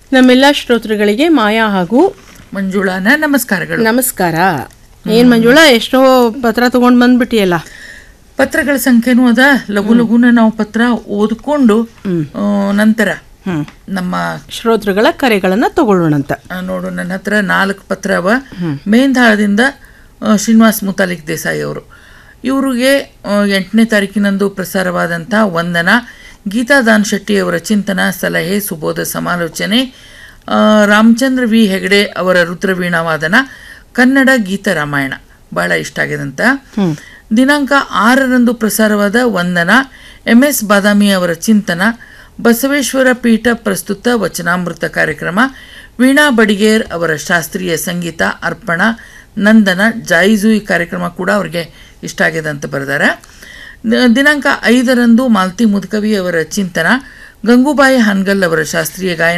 ನಮ್ಮೆಲ್ಲ ಶ್ರೋತೃಗಳಿಗೆ ಮಾಯಾ ಹಾಗೂ ಮಂಜುಳಾನ ನಮಸ್ಕಾರಗಳು ನಮಸ್ಕಾರ ಏನ್ ಮಂಜುಳಾ ಎಷ್ಟೋ ಪತ್ರ ತಗೊಂಡ್ ಬಂದ್ಬಿಟ್ಟಿಯಲ್ಲ ಪತ್ರಗಳ ಸಂಖ್ಯೆನೂ ಅದ ಲಘು ಲಘುನ ನಾವು ಪತ್ರ ಓದ್ಕೊಂಡು ಆ, ನಂತರ ಹ್ಮ್ ನಮ್ಮ ಶ್ರೋತೃಗಳ ಕರೆಗಳನ್ನ ತಗೊಳ್ಳೋಣಂತ ಆ, ನೋಡು ನನ್ನ ಹತ್ರ ನಾಲ್ಕು ಪತ್ರ ಅವ ಮೇಂಧಾಳದಿಂದ ಆ, ಶ್ರೀನಿವಾಸ್ ಮುತಾಲಿಕ್ ದೇಸಾಯಿ ಅವರು ಇವರಿಗೆ ಎಂಟನೇ ತಾರೀಕಿನಂದು ಪ್ರಸಾರವಾದಂಥ ವಂದನ ಗೀತಾ ದಾನ್ ಶೆಟ್ಟಿ ಅವರ ಚಿಂತನ ಸಲಹೆ ಸುಬೋಧ ಸಮಾಲೋಚನೆ ಆ, ರಾಮಚಂದ್ರ ವಿ ಹೆಗಡೆ ಅವರ ರುದ್ರವೀಣಾವಾದನ ಕನ್ನಡ ಗೀತ ರಾಮಾಯಣ ಬಹಳ ಇಷ್ಟ ಆಗ್ಯದಂತ ದಿನಾಂಕ ಆರರಂದು ಪ್ರಸಾರವಾದ ವಂದನ ಎಂ ಎಸ್ ಬಾದಾಮಿ ಅವರ ಚಿಂತನ ಬಸವೇಶ್ವರ ಪೀಠ ಪ್ರಸ್ತುತ ವಚನಾಮೃತ ಕಾರ್ಯಕ್ರಮ ವೀಣಾ ಬಡಿಗೇರ್ ಅವರ ಶಾಸ್ತ್ರೀಯ ಸಂಗೀತ ಅರ್ಪಣ ನಂದನ ಜಾಯಿಜು ಈ ಕಾರ್ಯಕ್ರಮ ಕೂಡ ಅವರಿಗೆ ಇಷ್ಟ ಆಗಿದೆ ಅಂತ ಬರೆದಾರೆ ದ- ದಿನಾಂಕ ಐದರಂದು ಮಾಲ್ತಿ ಮುದ್ಕವಿ ಅವರ ಚಿಂತನ ಗಂಗೂಬಾಯಿ ಹಾನ್ಗಲ್ ಅವರ ಶಾಸ್ತ್ರೀಯ ಗಾಯನ